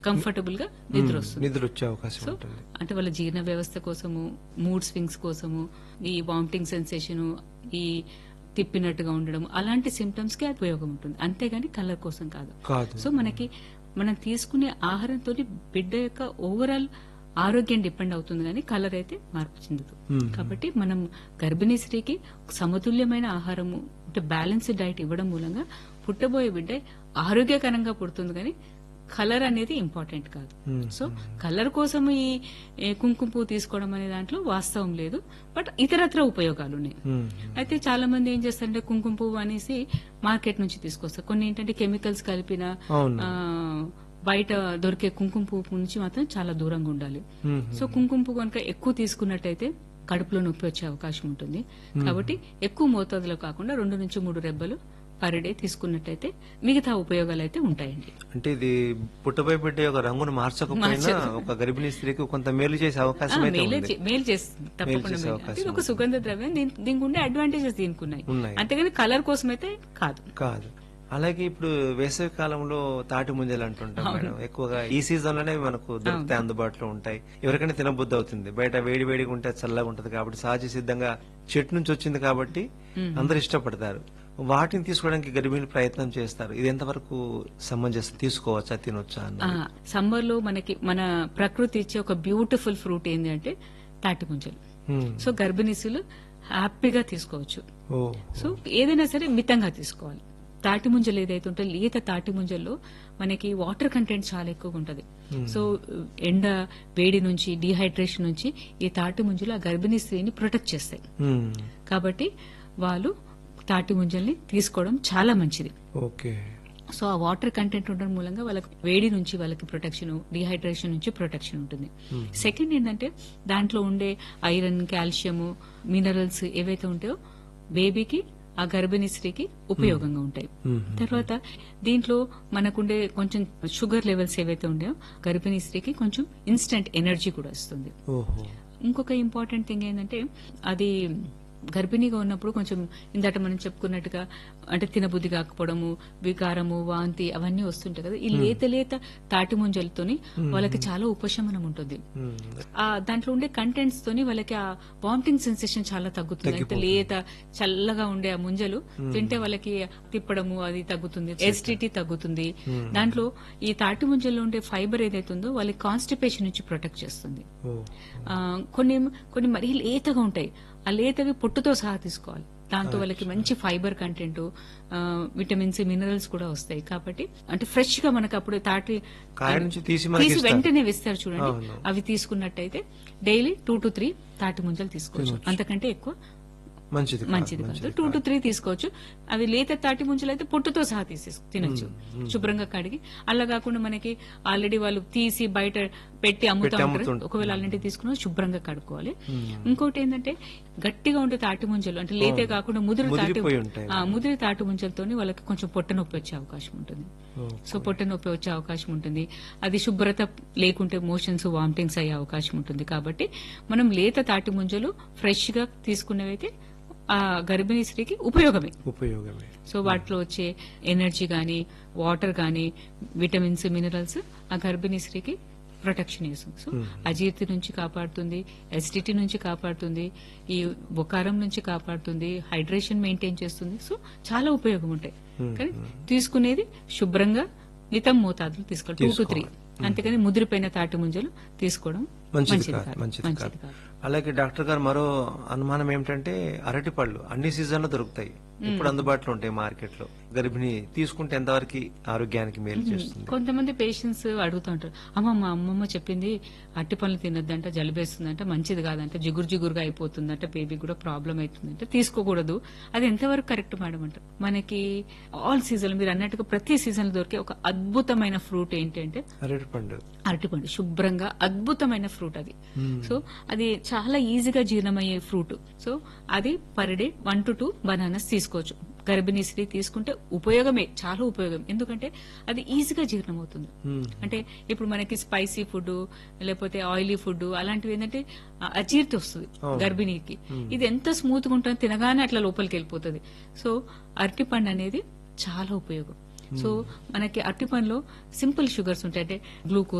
Comfortable గా నిద్ర వస్తుంది నిద్ర వచ్చే అవకాశం సో ఉంటుంది అంటే వాళ్ళ జీర్ణ వ్యవస్థ కోసము మూడ్ స్వింగ్స్ కోసము ఈ వామిటింగ్ సెన్సేషన్ ఈ తిప్పినట్టుగా ఉండడం అలాంటి సిమ్టమ్స్ కి ఉపయోగం ఉంటుంది అంతేగాని కలర్ కోసం కాదు కాదు సో మనకి మనం తీసుకునే ఆహారంతో బిడ్డ యొక్క ఓవరాల్ ఆరోగ్యం డిపెండ్ అవుతుంది కానీ కలర్ అయితే మార్పు చెందదు Hmm. కాబట్టి మనం గర్భిణీ స్త్రీకి సమతుల్యమైన ఆహారము అంటే బ్యాలెన్స్డ్ డైట్ ఇవ్వడం మూలంగా పుట్టబోయే బిడ్డ ఆరోగ్యకరంగా పుడుతుంది కానీ కలర్ అనేది ఇంపార్టెంట్ కాదు Hmm. సో కలర్ కోసం ఈ ఏ, కుంకుమ పువ్వు తీసుకోవడం అనే దాంట్లో వాస్తవం లేదు బట్ ఇతరత్ర ఉపయోగాలు ఉన్నాయి ఉమ్. అయితే చాలా మంది ఏం చేస్తారంటే కుంకుమ పువ్వు అనేసి మార్కెట్ నుంచి తీసుకొస్తారు కొన్ని ఏంటంటే కెమికల్స్ కలిపిన అవును ఆ, బయట దొరికే కుంకుమ పువ్వు నుంచి మాత్రం చాలా దూరంగా ఉండాలి ఉమ్. సో కుంకుమ పువ్వు కనుక ఎక్కువ తీసుకున్నట్టయితే కడుపులో నొప్పి వచ్చే అవకాశం ఉంటుంది కాబట్టి ఎక్కువ మోతాదులో కాకుండా రెండు నుంచి మూడు రెబ్బలు పర్ డే తీసుకున్నట్టయితే మిగతా ఉపయోగాలు అయితే ఉంటాయండి అంటే ఇది పుట్టబోయే బిడ్డ యొక్క రంగును మార్చకపోయినా ఒక గర్భిణీ స్త్రీకి కొంత మేలు చేసే ఆ, అవకాశం అయితే మేలే ఉంది చే- మేలు చేస్తుంది తప్పకుండా చేసే మేలు. అవకాశం అంటే ఇది ఒక సుగంధ ద్రవ్యం దీని- దీనికి ఉండే అడ్వాంటేజెస్ దీనికి ఉన్నాయి ఉన్నాయి అంతేగాని కలర్ కోసం అయితే కాదు కాదు అలాగే ఇప్పుడు వేసవి కాలంలో తాటి ముంజలు అంటుంటాం మేడం ఎక్కువగా ఈ సీజన్ లోనే మనకు దొరుకుతాయి అందుబాటులో ఉంటాయి ఎవరికైనా తినబుద్ధి అవుతుంది బయట వేడి వేడిగా ఉంటే చల్లగా ఉంటది కాబట్టి సహజ సిద్ధంగా చెట్టు నుంచి వచ్చింది కాబట్టి అందరు ఇష్టపడతారు వాటిని తీసుకోవడానికి గర్భిణీలు ప్రయత్నం చేస్తారు ఇది ఎంతవరకు సమంజసం తీసుకోవచ్చా తినొచ్చా అన్న సమ్మర్ లో మనకి మన ప్రకృతి ఇచ్చే ఒక బ్యూటిఫుల్ ఫ్రూట్ ఏంటి అంటే తాటి ముంజలు ఉమ్. సో గర్భిణీసులు హ్యాపీగా తీసుకోవచ్చు ఓ సో ఏదైనా సరే మితంగా తీసుకోవాలి తాటి ముంజలు ఏదైతే ఉంటే లేత తాటి ముంజల్లో మనకి వాటర్ కంటెంట్ చాలా ఎక్కువగా ఉంటది సో ఎండ వేడి నుంచి డిహైడ్రేషన్ నుంచి ఈ తాటి ముంజలు ఆ గర్భిణీ స్త్రీని ప్రొటెక్ట్ చేస్తాయి ఉమ్. కాబట్టి వాళ్ళు తాటి ముంజల్ని తీసుకోవడం చాలా మంచిది ఓకే సో ఆ వాటర్ కంటెంట్ ఉండడం మూలంగా వాళ్ళకి వేడి నుంచి వాళ్ళకి ప్రొటెక్షన్ డిహైడ్రేషన్ నుంచి ప్రొటెక్షన్ ఉంటుంది సెకండ్ ఏంటంటే దాంట్లో ఉండే ఐరన్ కాల్షియము మినరల్స్ ఏవైతే ఉంటాయో బేబీకి ఆ గర్భిణీ స్త్రీకి ఉపయోగంగా ఉంటాయి ఉమ్. తర్వాత దీంట్లో మనకుండే కొంచెం షుగర్ లెవెల్స్ ఏవైతే ఉన్నాయో గర్భిణీ స్త్రీకి కొంచెం ఇన్స్టెంట్ ఎనర్జీ కూడా వస్తుంది ఓహో ఇంకొక ఇంపార్టెంట్ థింగ్ ఏంటంటే అది గర్భిణీగా ఉన్నప్పుడు కొంచెం ఇందాక మనం చెప్పుకున్నట్టుగా అంటే తినబుద్ధి కాకపోవడము వికారము వాంతి అవన్నీ వస్తుంటాయి కదా ఈ లేత లేత తాటి ముంజలతోని వాళ్ళకి చాలా ఉపశమనం ఉంటుంది ఉమ్. ఆ దాంట్లో ఉండే కంటెంట్స్ తోని వాళ్ళకి ఆ వామిటింగ్ సెన్సేషన్ చాలా తగ్గుతుంది అంటే లేత చల్లగా ఉండే ఆ ముంజలు తింటే వాళ్ళకి తిప్పడము అది తగ్గుతుంది ఎసిడిటీ తగ్గుతుంది దాంట్లో ఈ తాటి ముంజల్లో ఉండే ఫైబర్ ఏదైతే ఉందో వాళ్ళకి కాన్స్టిపేషన్ నుంచి ప్రొటెక్ట్ చేస్తుంది ఓ ఆ, కొన్ని కొన్ని మరీ లేతగా ఉంటాయి ఆ లేతవి పొట్టుతో సహా తీసుకోవాలి దాంతో వాళ్ళకి మంచి ఫైబర్ కంటెంట్ విటమిన్స్ మినరల్స్ కూడా వస్తాయి కాబట్టి అంటే ఫ్రెష్ గా మనకు అప్పుడు తాటి కాయ నుంచి తీసి మనకి తీసి ఇస్తారు. వెంటనే వేస్తారు చూడండి అవును. అవి తీసుకున్నట్టయితే డైలీ టూ టు త్రీ తాటి ముంజలు తీసుకోవచ్చు అంతకంటే ఎక్కువ మంచిది కాదు, మంచిది కాదు టూ టు త్రీ తీసుకోవచ్చు అవి లేత తాటి ముంజలు అయితే పొట్టుతో సహా తీసేసి తినొచ్చు శుభ్రంగా కడిగి అలా కాకుండా మనకి ఆల్రెడీ వాళ్ళు తీసి బయట పెట్టి అమ్ముతా పెట్టి ఉంటారు అమ్ముతుంటారు. ఒకవేళ అలాంటివి తీసుకున్నా శుభ్రంగా కడుక్కోవాలి ఇంకోటి ఏంటంటే గట్టిగా ఉండే తాటి ముంజలు అంటే లేతే కాకుండా ముదురు తాటి ముదిరిపోయి ఉంటాయి. ఆ, ముదిరి తాటి ముంజలతోని వాళ్ళకి కొంచెం పొట్ట నొప్పి వచ్చే అవకాశం ఉంటుంది ఓ. సో పొట్ట నొప్పి వచ్చే అవకాశం ఉంటుంది అది శుభ్రత లేకుంటే మోషన్స్ వామిటింగ్స్ అయ్యే అవకాశం ఉంటుంది కాబట్టి మనం లేత తాటి ముంజలు ఫ్రెష్ గా తీసుకున్నవైతే ఆ గర్భిణీ స్త్రీకి ఉపయోగమే ఉపయోగమే సో వాటిలో వచ్చే ఎనర్జీ గాని వాటర్ గాని విటమిన్స్ మినరల్స్ ఆ గర్భిణీ స్త్రీకి ప్రొటెక్షన్ ఇస్తుంది సో అజీర్తి నుంచి కాపాడుతుంది ఎసిడిటీ నుంచి కాపాడుతుంది ఈ బొకారం నుంచి కాపాడుతుంది హైడ్రేషన్ మెయింటైన్ చేస్తుంది సో చాలా ఉపయోగం ఉంటాయి కానీ తీసుకునేది శుభ్రంగా మితం మోతాదులు తీసుకోవాలి టూ టు త్రీ అంతేకాని ముదిరిపోయిన తాటి ముంజలు తీసుకోవడం మంచిది మంచిది కాదు కాదు మంచిది మంచిది కాదు కాదు అలాగే డాక్టర్ గారు మరో అనుమానం ఏమిటంటే అరటి పళ్ళు అన్ని సీజన్లో దొరుకుతాయి ఇప్పుడు అందుబాటులో ఉంటాయి మార్కెట్ లో గర్భిణి తీసుకుంటే ఎంతవరకు ఆరోగ్యానికి మేలు చేస్తుంది కొంతమంది పేషెంట్స్ అడుగుతూ ఉంటారు అమ్మ మా అమ్మమ్మ చెప్పింది అట్టి పనులు తినొద్దంట జలుబేస్తుందంట మంచిది కాదంట జిగురు జిగురుగా అయిపోతుందంట బేబీ కూడా ప్రాబ్లం అవుతుందంట తీసుకోకూడదు అది ఎంతవరకు కరెక్ట్ మేడం అంటారు మనకి ఆల్ సీజన్ మీరు అన్నట్టుగా ప్రతి సీజన్ లో దొరికే ఒక అద్భుతమైన ఫ్రూట్ ఏంటంటే అరటి పండు అరటిపండు శుభ్రంగా అద్భుతమైన ఫ్రూట్ అది సో అది చాలా ఈజీగా జీర్ణమయ్యే ఫ్రూట్ సో అది per day one to two bananas తీసుకోవచ్చు గర్భిణీ స్త్రీ తీసుకుంటే ఉపయోగమే చాలా ఉపయోగం ఎందుకంటే అది ఈజీగా జీర్ణమవుతుంది మ్మ్. అంటే ఇప్పుడు మనకి స్పైసీ ఫుడ్ లేకపోతే ఆయిలీ ఫుడ్ అలాంటివి ఏంటంటే ఆ, అజీర్తి వస్తుంది గర్భిణీకి ఇది ఎంత స్మూత్ గా ఉంటుంది తినగానే అట్లా లోపలికి వెళ్ళిపోతుంది సో అరటిపండు అనేది చాలా ఉపయోగం సో మనకి అరటి పండ్లో సింపుల్ షుగర్స్ ఉంటాయి అంటే గ్లూకోజ్